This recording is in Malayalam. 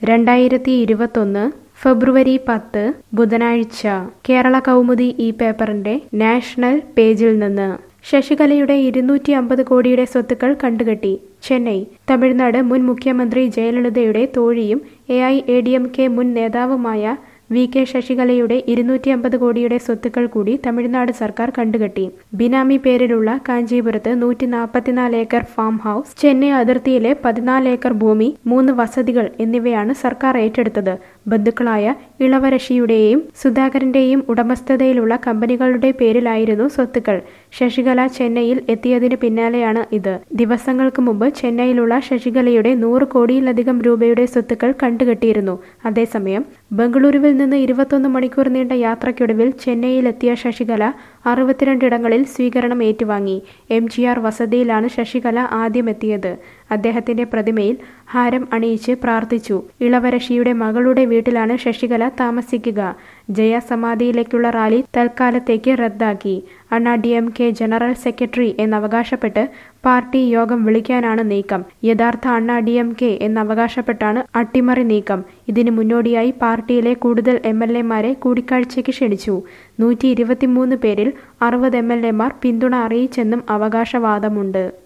രണ്ടായിരത്തി ഇരുപത്തൊന്ന് ഫെബ്രുവരി പത്ത് ബുധനാഴ്ച കേരള കൗമുദി ഈ പേപ്പറിന്റെ നാഷണൽ പേജിൽ നിന്ന് ശശികലയുടെ ഇരുന്നൂറ്റി അമ്പത് കോടിയുടെ സ്വത്തുക്കൾ കണ്ടുകെട്ടി ചെന്നൈ തമിഴ്നാട് മുൻ മുഖ്യമന്ത്രി ജയലളിതയുടെ തോഴിയും A I A D M K മുൻ നേതാവുമായ വി കെ ശശികലയുടെ ഇരുന്നൂറ്റി അമ്പത് കോടിയുടെ സ്വത്തുക്കൾ കൂടി തമിഴ്നാട് സർക്കാർ കണ്ടുകെട്ടി ബിനാമി പേരിലുള്ള കാഞ്ചീപുരത്ത് നൂറ്റി നാൽപ്പത്തിനാല് ഏക്കർ ഫാം ഹൗസ് ചെന്നൈ അതിർത്തിയിലെ പതിനാല് ഏക്കർ ഭൂമി മൂന്ന് വസതികൾ എന്നിവയാണ് സർക്കാർ ഏറ്റെടുത്തത് ബന്ധുക്കളായ ഇളവരശിയുടെയും സുധാകരന്റെയും ഉടമസ്ഥതയിലുള്ള കമ്പനികളുടെ പേരിലായിരുന്നു സ്വത്തുക്കൾ ശശികല ചെന്നൈയിൽ എത്തിയതിന് പിന്നാലെയാണ് ഇത് ദിവസങ്ങൾക്ക് മുമ്പ് ചെന്നൈയിലുള്ള ശശികലയുടെ നൂറ് കോടിയിലധികം രൂപയുടെ സ്വത്തുക്കൾ കണ്ടുകെട്ടിയിരുന്നു അതേസമയം ബംഗളൂരുവിൽ നിന്ന് ഇരുപത്തൊന്ന് മണിക്കൂർ നീണ്ട യാത്രയ്ക്കൊടുവിൽ ചെന്നൈയിലെത്തിയ ശശികല അറുപത്തിരണ്ടിടങ്ങളിൽ സ്വീകരണം ഏറ്റുവാങ്ങി എം ജി ആർ വസതിയിലാണ് ശശികല ആദ്യം എത്തിയത് അദ്ദേഹത്തിന്റെ പ്രതിമയിൽ ഹാരം അണിയിച്ച് പ്രാർത്ഥിച്ചു ഇളവരശിയുടെ മകളുടെ വീട്ടിലാണ് ശശികല താമസിക്കുക ജയസമാധിയിലേക്കുള്ള റാലി തൽക്കാലത്തേക്ക് റദ്ദാക്കി Anna D M K general secretary എന്നവകാശപ്പെട്ട് പാർട്ടി യോഗം വിളിക്കാനാണ് നീക്കം യഥാർത്ഥ അണ്ണാ ഡി എം കെ എന്നവകാശപ്പെട്ടാണ് അട്ടിമറി നീക്കം ഇതിന് മുന്നോടിയായി പാർട്ടിയിലെ കൂടുതൽ എം എൽ എമാരെ കൂടിക്കാഴ്ചയ്ക്ക് ക്ഷണിച്ചു നൂറ്റി ഇരുപത്തിമൂന്ന് പേരിൽ അറുപത് എം എൽ എമാർ പിന്തുണ അറിയിച്ചെന്നും അവകാശവാദമുണ്ട്